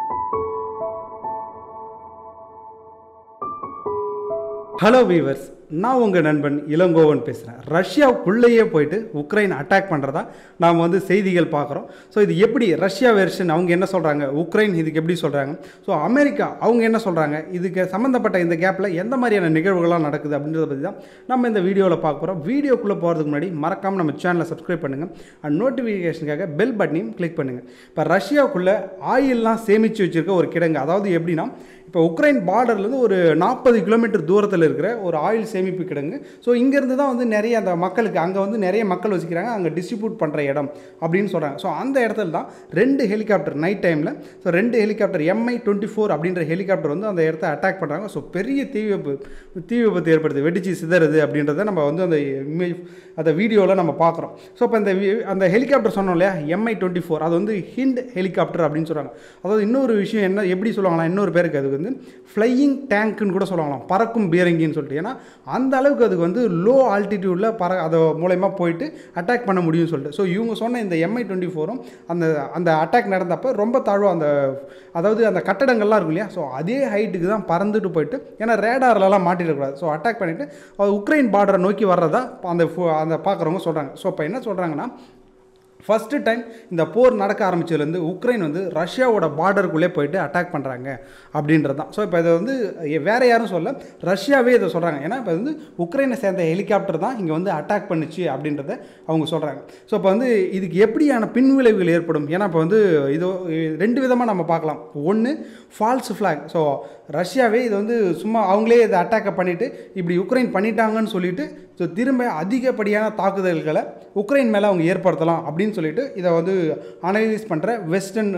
hello viewers நான் உங்கள் நண்பன் இளங்கோவன் பேசுகிறேன் ரஷ்யாவுக்குள்ளேயே போயிட்டு உக்ரைன் அட்டாக் பண்ணுறதா நாம் வந்து செய்திகள் பார்க்குறோம் ஸோ இது எப்படி ரஷ்யா வெர்ஷன் அவங்க என்ன சொல்கிறாங்க உக்ரைன் இதுக்கு எப்படி சொல்கிறாங்க ஸோ அமெரிக்கா அவங்க என்ன சொல்கிறாங்க இதுக்கு சம்மந்தப்பட்ட இந்த கேப்பில் எந்த மாதிரியான நிகழ்வுகள்லாம் நடக்குது அப்படின்றத பற்றி தான் நம்ம இந்த வீடியோவில் பார்க்க போகிறோம் வீடியோக்குள்ளே போகிறதுக்கு முன்னாடி மறக்காமல் நம்ம சேனலை சப்ஸ்கிரைப் பண்ணுங்கள் அண்ட் நோட்டிஃபிகேஷனுக்காக பெல் பட்டனையும் கிளிக் பண்ணுங்கள் இப்போ ரஷ்யாவுக்குள்ளே ஆயில்லாம் சேமித்து வச்சுருக்க ஒரு கிடங்கு அதாவது எப்படின்னா இப்போ உக்ரைன் பார்டர்லேருந்து ஒரு நாற்பது கிலோமீட்டர் தூரத்தில் இருக்கிற ஒரு ஆயில் சேமிப்பு கிடங்கு ஸோ இங்கேருந்து தான் வந்து நிறைய அந்த மக்களுக்கு அங்கே வந்து நிறைய மக்கள் வச்சுக்கிறாங்க அங்கே டிஸ்ட்ரிபியூட் பண்ணுற இடம் அப்படின்னு சொல்கிறாங்க ஸோ அந்த இடத்துல தான் ரெண்டு ஹெலிகாப்டர் நைட் டைமில் ஸோ ரெண்டு ஹெலிகாப்டர் எம்ஐ டுவெண்ட்டி ஃபோர் அப்படின்ற ஹெலிகாப்டர் வந்து அந்த இடத்த அட்டாக் பண்ணுறாங்க ஸோ பெரிய தீ விபத்து தீ விபத்து ஏற்படுது வெடிச்சு சிதறுது அப்படின்றத நம்ம வந்து அந்த இமேஜ் அந்த வீடியோவில் நம்ம பார்க்குறோம் ஸோ இப்போ அந்த வி- அந்த ஹெலிகாப்டர் சொன்னோம் இல்லையா எம்ஐ டுவெண்ட்டி ஃபோர் அது வந்து ஹிண்ட் ஹெலிகாப்டர் அப்படின்னு சொல்கிறாங்க அதாவது இன்னொரு விஷயம் என்ன எப்படி சொல்லுவாங்களா இன்னொரு பேருக்கு அதுக்கு வந்து ஃப்ளையிங் டேங்க்குன்னு கூட சொல்லுவாங்களாம் பறக்கும் பீரங்கின்னு சொல்லிட்டு ஏன்னா அந்த அளவுக்கு அதுக்கு வந்து லோ ஆல்டிடியூடில் பற அது மூலயமா போயிட்டு அட்டாக் பண்ண முடியும்னு சொல்லிட்டு ஸோ இவங்க சொன்ன இந்த எம்ஐ டுவெண்ட்டி ஃபோரும் அந்த அந்த அட்டாக் நடந்தப்போ ரொம்ப தாழ்வா அந்த அதாவது அந்த கட்டடங்கள்லாம் இருக்கும் இல்லையா ஸோ அதே ஹைட்டுக்கு தான் பறந்துட்டு போயிட்டு ஏன்னா ரேடார்லலாம் மாட்டிடக்கூடாது ஸோ அட்டாக் பண்ணிவிட்டு உக்ரைன் பார்டரை நோக்கி வர்றதா அந்த ஃபோ- அந்த பார்க்குறவங்க சொல்கிறாங்க ஸோ இப்போ என்ன சொல்கிறாங்கன்னா ஃபஸ்ட்டு டைம் இந்த போர் நடக்க ஆரம்பிச்சதுலேருந்து உக்ரைன் வந்து ரஷ்யாவோட பார்டருக்குள்ளே போயிட்டு அட்டாக் பண்ணுறாங்க அப்படின்றது தான் ஸோ இப்போ இதை வந்து எ- வேற யாரும் சொல்ல ரஷ்யாவே இதை சொல்கிறாங்க ஏன்னா இப்போ வந்து உக்ரைனை சேர்ந்த ஹெலிகாப்டர் தான் இங்கே வந்து அட்டாக் பண்ணுச்சு அப்படின்றத அவங்க சொல்கிறாங்க ஸோ இப்போ வந்து இதுக்கு எப்படியான பின்விளைவுகள் ஏற்படும் ஏன்னா இப்போ வந்து இது ரெண்டு விதமாக நம்ம பார்க்கலாம் ஒன்று ஃபால்ஸ் ஃப்ளாக் ஸோ ரஷ்யாவே இதை வந்து சும்மா அவங்களே இதை அட்டாக்கை பண்ணிவிட்டு இப்படி உக்ரைன் பண்ணிட்டாங்கன்னு சொல்லிட்டு ஸோ திரும்ப அதிகப்படியான தாக்குதல்களை உக்ரைன் மேலே அவங்க ஏற்படுத்தலாம் அப்படின்னு சொல்லிட்டு இதை வந்து அனலைஸ் பண்ணுற வெஸ்டர்ன்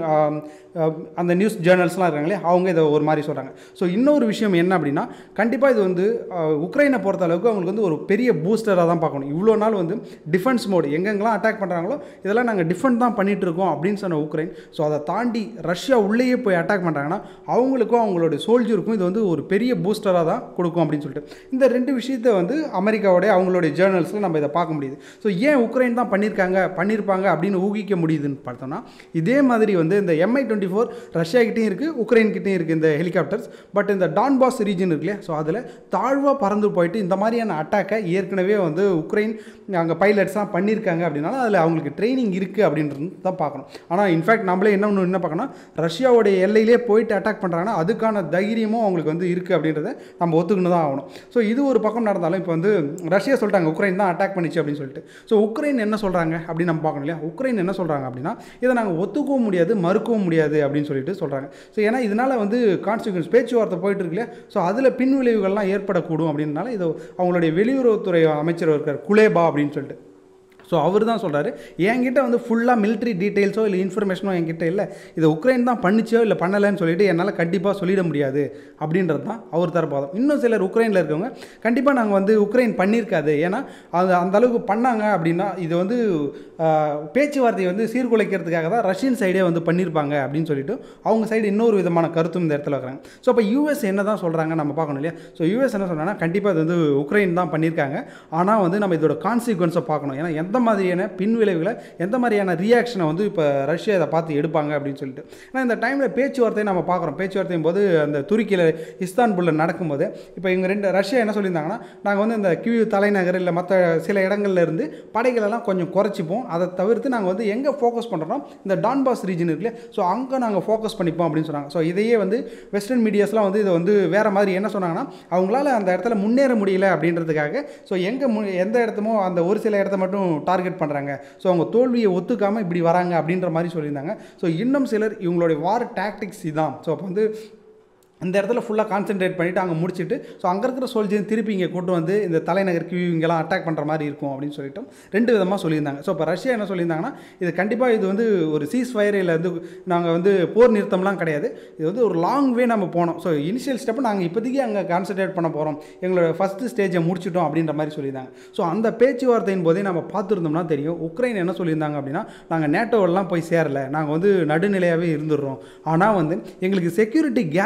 அந்த நியூஸ் ஜேர்னல்ஸ்லாம் இருக்காங்களே அவங்க இதை ஒரு மாதிரி சொல்கிறாங்க ஸோ இன்னொரு விஷயம் என்ன அப்படின்னா கண்டிப்பாக இது வந்து ஆஹ், உக்ரைனை பொறுத்த அளவுக்கு அவங்களுக்கு வந்து ஒரு பெரிய பூஸ்டராக தான் பார்க்கணும் இவ்வளோ நாள் வந்து டிஃபென்ஸ் மோடு எங்கெங்கெல்லாம் அட்டாக் பண்ணுறாங்களோ இதெல்லாம் நாங்கள் டிஃபெண்ட் தான் பண்ணிட்டு இருக்கோம் அப்படின்னு சொன்ன உக்ரைன் ஸோ அதை தாண்டி ரஷ்யா உள்ளேயே போய் அட்டாக் பண்ணுறாங்கன்னா அவங்களுக்கும் அவங்களுடைய சோல்ஜருக்கும் இது வந்து ஒரு பெரிய பூஸ்டராக தான் கொடுக்கும் அப்படின்னு சொல்லிட்டு இந்த ரெண்டு விஷயத்தை வந்து அமெரிக்காவோடைய அவங்களுடைய ஜேர்னல்ஸில் நம்ம இதை பார்க்க முடியுது ஸோ ஏன் உக்ரைன் தான் பண்ணியிருக்காங்க பண்ணியிருப்பாங்க அப்படின்னு ஊகிக்க முடியுதுன்னு பார்த்தோம்னா இதே மாதிரி வந்து இந்த எம்ஐ டுவெண்ட்டி ஃபோர் ரஷ்யா கிட்டேயும் இருக்குது உக்ரைன் கிட்டேயும் இருக்குது இந்த ஹெலிகாப்டர்ஸ் பட் இந்த டான்பாஸ் ரீஜன் இருக்கு இல்லையா ஸோ அதில் தாழ்வாக பறந்து போயிட்டு இந்த மாதிரியான அட்டாக்கை ஏற்கனவே வந்து உக்ரைன் அங்கே பைலட்ஸ்லாம் பண்ணியிருக்காங்க அப்படின்னால அதில் அவங்களுக்கு ட்ரைனிங் இருக்குது அப்படின்றது தான் பார்க்கணும் ஆனால் இன்ஃபேக்ட் நம்மளே என்ன ஒன்று என்ன பார்க்கணும் ரஷ்யாவுடைய எல்லையிலே போயிட்டு அட்டாக் பண்ணுறாங்கன்னா அதுக்கான தைரியமும் அவங்களுக்கு வந்து இருக்குது அப்படின்றத நம்ம ஒத்துக்கணும் தான் ஆகணும் ஸோ இது ஒரு பக்கம் நடந்தாலும் இப்போ வந்து ரஷ்யா சொல்லிட்டாங்க உக்ரைன் தான் அட்டாக் பண்ணிச்சு அப்படின்னு சொல்லிட்டு ஸோ உக்ரைன் என்ன சொல்கிறாங்க அப்படின்னு நம்ம பார்க்கணும் இல்லையா உக்ரைன் என்ன சொல்கிறாங்க அப்படின்னா இதை நாங்கள் ஒத்துக்கவும் முடியாது மறுக்கவும் முடியாது அப்படின்னு சொல்லிட்டு சொல்கிறாங்க ஸோ ஏன்னா இதனால் வந்து கான்சிக்வன்ஸ் பேச்சுவார்த்தை போயிட்டு இருக்கு இல்லையா ஸோ அதில் பின்விளைவுகள்லாம் ஏற்படக்கூடும் அப்படின்றனால இது அவங்களுடைய வெளியுறவுத்துறை அமைச்சர் இருக்கார் குலேபா அப்படின்னு சொல்லிட்டு ஸோ அவர் தான் சொல்கிறாரு என்கிட்ட வந்து ஃபுல்லாக military டீட்டெயில்ஸோ இல்லை இன்ஃபர்மேஷனோ என்கிட்ட இல்லை இதை உக்ரைன் தான் பண்ணிச்சோ இல்லை பண்ணலைன்னு சொல்லிட்டு என்னால் கண்டிப்பாக சொல்லிட முடியாது அப்படின்றது தான் அவர் தரப்பாதம் இன்னும் சிலர் உக்ரைனில் இருக்கவங்க கண்டிப்பாக நாங்கள் வந்து உக்ரைன் பண்ணியிருக்காது ஏன்னா அது அந்த அளவுக்கு பண்ணாங்க அப்படின்னா இது வந்து ஆஹ், பேச்சுவார்த்தையை வந்து சீர்குலைக்கிறதுக்காக தான் ரஷ்யன் சைடே வந்து பண்ணியிருப்பாங்க அப்படின்னு சொல்லிட்டு அவங்க சைடு இன்னொரு விதமான கருத்தும் இந்த இடத்துல வைக்கிறாங்க ஸோ அப்போ யூஎஸ் என்ன தான் சொல்கிறாங்க நம்ம பார்க்கணும் இல்லையா ஸோ யூஎஸ் என்ன சொல்கிறாங்கன்னா கண்டிப்பாக இது வந்து உக்ரைன் தான் பண்ணியிருக்காங்க ஆனால் வந்து நம்ம இதோட கான்சிக்வன்ஸை பார்க்கணும் ஏன்னா எந்த மாதிரியான பின்விளைவுகளை எந்த மாதிரியான ரியாக்ஷனை வந்து இப்போ ரஷ்யா இதை பார்த்து எடுப்பாங்க அப்படின்னு சொல்லிட்டு ஏன்னா இந்த டைமில் பேச்சுவார்த்தையை நம்ம பார்க்குறோம் பேச்சுவார்த்தையும் போது அந்த துருக்கியில் இஸ்தான்புல்லில் நடக்கும்போது இப்போ இவங்க ரெண்டு ரஷ்யா என்ன சொல்லியிருந்தாங்கன்னா நாங்கள் வந்து இந்த கியூ தலைநகர் இல்லை மற்ற சில இடங்கள்ல இருந்து படைகளெல்லாம் கொஞ்சம் குறைச்சிப்போம் அதை தவிர்த்து நாங்கள் வந்து எங்கே ஃபோக்கஸ் பண்ணுறோம் இந்த டான்பாஸ் ரீஜன் இருக்குல்ல ஸோ அங்கே நாங்கள் ஃபோக்கஸ் பண்ணிப்போம் அப்படின்னு சொன்னாங்க ஸோ இதையே வந்து வெஸ்டர்ன் மீடியாஸ்லாம் வந்து இதை வந்து வேறு மாதிரி என்ன சொன்னாங்கன்னா அவங்களால அந்த இடத்துல முன்னேற முடியல அப்படின்றதுக்காக ஸோ எங்கே மு எந்த இடத்துமோ அந்த ஒரு சில இடத்த மட்டும் டார்கெட் பண்ணுறாங்க ஸோ அவங்க தோல்வியை ஒத்துக்காமல் இப்படி வராங்க அப்படின்ற மாதிரி சொல்லியிருந்தாங்க ஸோ இன்னும் சிலர் இவங்களுடைய வார் டாக்டிக்ஸ் இதான் ஸோ அப்போ வந்து இந்த இடத்துல ஃபுல்லாக கான்சென்ட்ரேட் பண்ணிவிட்டு அங்கே முடிச்சுட்டு ஸோ அங்கே இருக்கிற சோல்ஜர் திருப்பி இங்கே கொண்டு வந்து இந்த தலைநகர் கியூ இங்கெல்லாம் அட்டாக் பண்ணுற மாதிரி இருக்கும் அப்படின்னு சொல்லிட்டு ரெண்டு விதமாக சொல்லியிருந்தாங்க ஸோ இப்போ ரஷ்யா என்ன சொல்லியிருந்தாங்கன்னா இது கண்டிப்பாக இது வந்து ஒரு சீஸ் ஃபயரில் வந்து நாங்கள் வந்து போர் நிறுத்தம்லாம் கிடையாது இது வந்து ஒரு லாங் வே நம்ம போனோம் ஸோ இனிஷியல் ஸ்டெப் நாங்கள் இப்போதைக்கு அங்கே கான்சென்ட்ரேட் பண்ண போகிறோம் எங்களோட ஃபஸ்ட்டு ஸ்டேஜை முடிச்சிட்டோம் அப்படின்ற மாதிரி சொல்லியிருந்தாங்க ஸோ அந்த பேச்சுவார்த்தையின் போதே நம்ம பார்த்துருந்தோம்னா தெரியும் உக்ரைன் என்ன சொல்லியிருந்தாங்க அப்படின்னா நாங்கள் நேட்டோவெல்லாம் போய் சேரல நாங்கள் வந்து நடுநிலையாகவே இருந்துடுறோம் ஆனால் வந்து எங்களுக்கு செக்யூரிட்டி கேரண்டி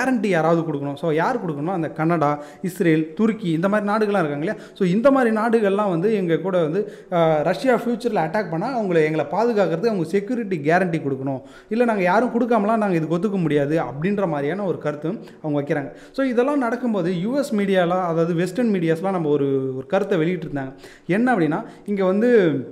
யாராவது கொடுக்கணும் ஸோ யார் கொடுக்கணும் அந்த கனடா இஸ்ரேல் துருக்கி இந்த மாதிரி நாடுகள்லாம் இருக்காங்க இல்லையா ஸோ இந்த மாதிரி நாடுகள்லாம் வந்து எங்கள் கூட வந்து ஆஹ், ரஷ்யா ஃப்யூச்சரில் அட்டாக் பண்ணால் அவங்கள எங்களை பாதுகாக்கிறதுக்கு அவங்க செக்யூரிட்டி கேரண்டி கொடுக்கணும் இல்லை நாங்கள் யாரும் கொடுக்காமலாம் நாங்கள் இதுக்கு ஒத்துக்க முடியாது அப்படின்ற மாதிரியான ஒரு கருத்தும் அவங்க வைக்கிறாங்க ஸோ இதெல்லாம் நடக்கும்போது யூஎஸ் மீடியாலாம் அதாவது வெஸ்டர்ன் மீடியாஸ்லாம் நம்ம ஒரு ஒரு கருத்தை வெளியிட்டிருந்தாங்க என்ன அப்படின்னா இங்கே வந்து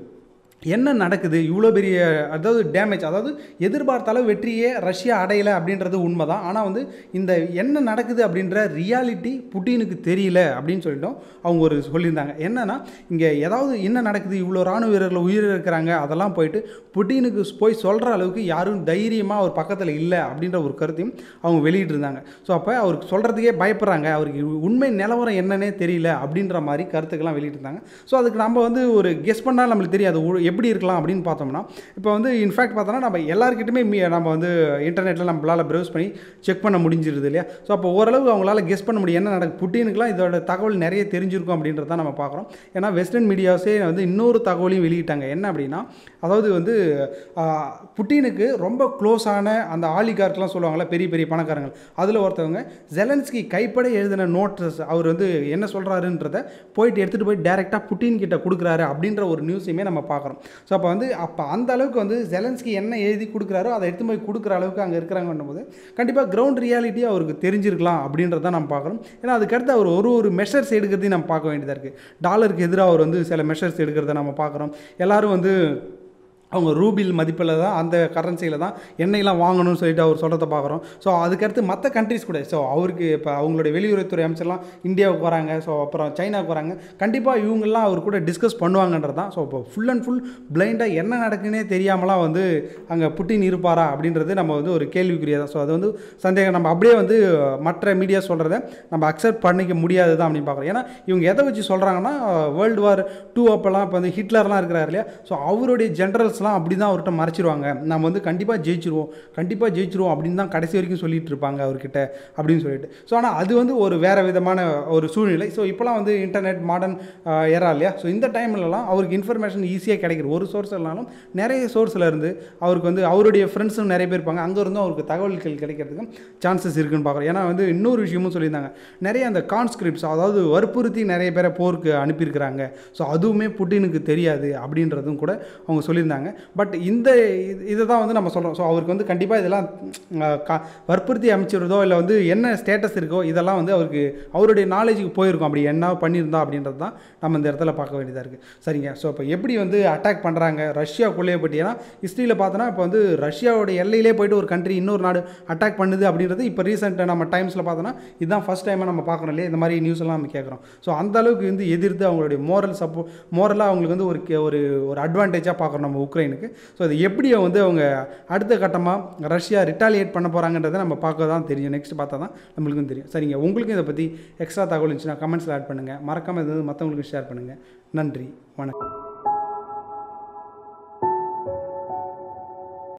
என்ன நடக்குது இவ்வளோ பெரிய அதாவது டேமேஜ் அதாவது எதிர்பார்த்த அளவு வெற்றியே ரஷ்யா அடையலை அப்படின்றது உண்மை தான் ஆனால் வந்து இந்த என்ன நடக்குது அப்படின்ற ரியாலிட்டி புட்டினுக்கு தெரியல அப்படின்னு சொல்லிட்டோம் அவங்க ஒரு சொல்லியிருந்தாங்க என்னன்னா இங்கே ஏதாவது என்ன நடக்குது இவ்வளோ ராணுவ வீரர்கள் உயிரிழக்கிறாங்க அதெல்லாம் போயிட்டு புட்டினுக்கு போய் சொல்கிற அளவுக்கு யாரும் தைரியமாக அவர் பக்கத்தில் இல்லை அப்படின்ற ஒரு கருத்தையும் அவங்க வெளியிட்டிருந்தாங்க ஸோ அப்போ அவருக்கு சொல்கிறதுக்கே பயப்படுறாங்க அவருக்கு உண்மை நிலவரம் என்னன்னே தெரியல அப்படின்ற மாதிரி கருத்துக்கெல்லாம் வெளியிட்டிருந்தாங்க ஸோ அதுக்கு நம்ம வந்து ஒரு கெஸ் பண்ணால் நம்மளுக்கு தெரியாது உ- எப்படி இருக்கலாம் அப்படின்னு பார்த்தோம்னா இப்போ வந்து இன்ஃபேக்ட் பார்த்தோன்னா நம்ம எல்லாருக்கிட்டுமே மீ நம்ம வந்து இன்டர்நெட்டில் நம்மளால் ப்ரௌஸ் பண்ணி செக் பண்ண முடிஞ்சிருது இல்லையா ஸோ அப்போ ஓரளவு அவங்களால கெஸ் பண்ண முடியும் என்ன நடக்கு புட்டினுக்குலாம் இதோட தகவல் நிறைய தெரிஞ்சிருக்கும் அப்படின்றத நம்ம பார்க்குறோம் ஏன்னா வெஸ்டர்ன் மீடியாஸே வந்து இன்னொரு தகவலையும் வெளியிட்டாங்க என்ன அப்படின்னா அதாவது வந்து ஆஹ், புட்டினுக்கு ரொம்ப க்ளோஸான அந்த ஆலிகார்க்லாம் சொல்லுவாங்கள்ல பெரிய பெரிய பணக்காரங்கள் அதில் ஒருத்தவங்க ஜெலன்ஸ்கி கைப்பட எழுதின நோட்ஸ் அவர் வந்து என்ன சொல்கிறாருன்றத போயிட்டு எடுத்துகிட்டு போய் டேரெக்டாக புட்டின் கிட்ட கொடுக்குறாரு அப்படின்ற ஒரு நியூஸையுமே நம்ம பார்க்குறோம் ஸோ அப்போ வந்து அப்போ அந்த அளவுக்கு வந்து ஜெலன்ஸ்கி என்ன எழுதி கொடுக்குறாரோ அதை எடுத்து போய் கொடுக்குற அளவுக்கு அங்கே இருக்கிறாங்கன்னும் போது கண்டிப்பாக கிரவுண்ட் ரியாலிட்டி அவருக்கு தெரிஞ்சிருக்கலாம் அப்படின்றத நம்ம பார்க்குறோம் ஏன்னா அதுக்கடுத்து அவர் ஒரு ஒரு மெஷர்ஸ் எடுக்கிறதையும் நம்ம பார்க்க வேண்டியதாக இருக்குது டாலருக்கு எதிராக அவர் வந்து சில மெஷர்ஸ் எடுக்கிறத நம்ம பார்க்குறோம் எல்லாரும் வந்து அவங்க ரூபில் மதிப்பில் தான் அந்த கரன்சியில் தான் எண்ணெய்லாம் வாங்கணும்னு சொல்லிட்டு அவர் சொல்கிறத பார்க்குறோம் ஸோ அதுக்கடுத்து மற்ற கண்ட்ரிஸ் கூட ஸோ அவருக்கு இப்போ அவங்களுடைய வெளியுறவுத்துறை அமைச்சர்லாம் இந்தியாவுக்கு வராங்க ஸோ அப்புறம் சைனாவுக்கு வராங்க கண்டிப்பாக இவங்கெல்லாம் அவர் கூட டிஸ்கஸ் பண்ணுவாங்கன்றது தான் ஸோ இப்போ ஃபுல் அண்ட் ஃபுல் பிளைண்டாக என்ன நடக்குன்னே தெரியாமலாம் வந்து அங்கே புட்டின் இருப்பாரா அப்படின்றது நம்ம வந்து ஒரு கேள்விக்குரியதான் ஸோ அது வந்து சந்தேகம் நம்ம அப்படியே வந்து மற்ற மீடியா சொல்கிறத நம்ம அக்செப்ட் பண்ணிக்க முடியாது தான் அப்படின்னு பார்க்குறோம் ஏன்னா இவங்க எதை வச்சு சொல்கிறாங்கன்னா வேர்ல்டு வார் டூ அப்போல்லாம் இப்போ வந்து ஹிட்லர்லாம் இருக்கிறார் இல்லையா ஸோ அவருடைய ஜென்ரல்ஸ்லாம் அப்படி தான் அவர்கிட்ட மறைச்சிருவாங்க நம்ம வந்து கண்டிப்பாக ஜெயிச்சிருவோம் கண்டிப்பாக ஜெயிச்சிருவோம் அப்படின்னு தான் கடைசி வரைக்கும் சொல்லிட்டு இருப்பாங்க அவர்கிட்ட அப்படின்னு சொல்லிட்டு ஸோ ஆனால் அது வந்து ஒரு வேறு விதமான ஒரு சூழ்நிலை ஸோ இப்போலாம் வந்து இன்டர்நெட் மாடர்ன் ஏரா இல்லையா ஸோ இந்த டைம்லலாம் அவருக்கு இன்ஃபர்மேஷன் ஈஸியாக கிடைக்கிது ஒரு சோர்ஸ் இல்லைனாலும் நிறைய சோர்ஸில் இருந்து அவருக்கு வந்து அவருடைய ஃப்ரெண்ட்ஸும் நிறைய பேர் இருப்பாங்க அங்கே இருந்தும் அவருக்கு தகவல்கள் கிடைக்கிறதுக்கு சான்சஸ் இருக்குன்னு பார்க்குறோம் ஏன்னா வந்து இன்னொரு விஷயமும் சொல்லியிருந்தாங்க நிறைய அந்த கான்ஸ்கிரிப்ட்ஸ் அதாவது வற்புறுத்தி நிறைய பேரை போருக்கு அனுப்பியிருக்கிறாங்க ஸோ அதுவுமே புட்டினுக்கு தெரியாது அப்படின்றதும் கூட அவங்க சொல்லியிருந்தாங்க பட் இந்த இது- இதை தான் வந்து நம்ம சொல்கிறோம் ஸோ அவருக்கு வந்து கண்டிப்பாக இதெல்லாம் அஹ், கா- வற்புறுத்தி அமைச்சிருதோ இல்லை வந்து என்ன ஸ்டேட்டஸ் இருக்கோ இதெல்லாம் வந்து அவருக்கு அவருடைய நாலேஜுக்கு போயிருக்கும் அப்படி என்ன பண்ணியிருந்தா அப்படின்றது தான் நம்ம இந்த இடத்துல பார்க்க வேண்டியதாக இருக்குது சரிங்க ஸோ இப்போ எப்படி வந்து அட்டாக் பண்ணுறாங்க ரஷ்யாக்குள்ளேயே போயிட்டு ஏன்னா ஹிஸ்ட்ரியில் பார்த்தோன்னா இப்போ வந்து ரஷ்யாவோட எல்லையிலே போயிட்டு ஒரு கண்ட்ரி இன்னொரு நாடு அட்டாக் பண்ணுது அப்படின்றது இப்போ ரீசெண்டாக நம்ம டைம்ஸில் பார்த்தோன்னா இதுதான் ஃபஸ்ட் டைமாக நம்ம பார்க்குறோம் இல்லையா இந்த மாதிரி நியூஸ் எல்லாம் நம்ம கேட்குறோம் ஸோ அந்த அளவுக்கு வந்து எதிர்த்து அவங்களுடைய மோரல் சப்போ மோரலாக அவங்களுக்கு வந்து ஒரு கே- ஒரு ஒரு அட்வான்டேஜாக பார்க்குறோம் நம்ம உக்ரைனுக்கு ஸோ அது எப்படி வந்து அவங்க அடுத்த கட்டமாக ரஷ்யா ரிட்டாலியேட் பண்ண போகிறாங்கன்றதை நம்ம பார்க்க தான் தெரியும் நெக்ஸ்ட் பார்த்தா தான் நம்மளுக்கும் தெரியும் சரிங்க உங்களுக்கும் இதை பற்றி எக்ஸ்ட்ரா தகவல் இருந்துச்சுன்னா கமெண்ட்ஸில் ஆட் பண்ணுங்கள் மறக்காமல் இது மற்றவங்களுக்கு ஷேர் பண்ணுங்கள் நன்றி வணக்கம்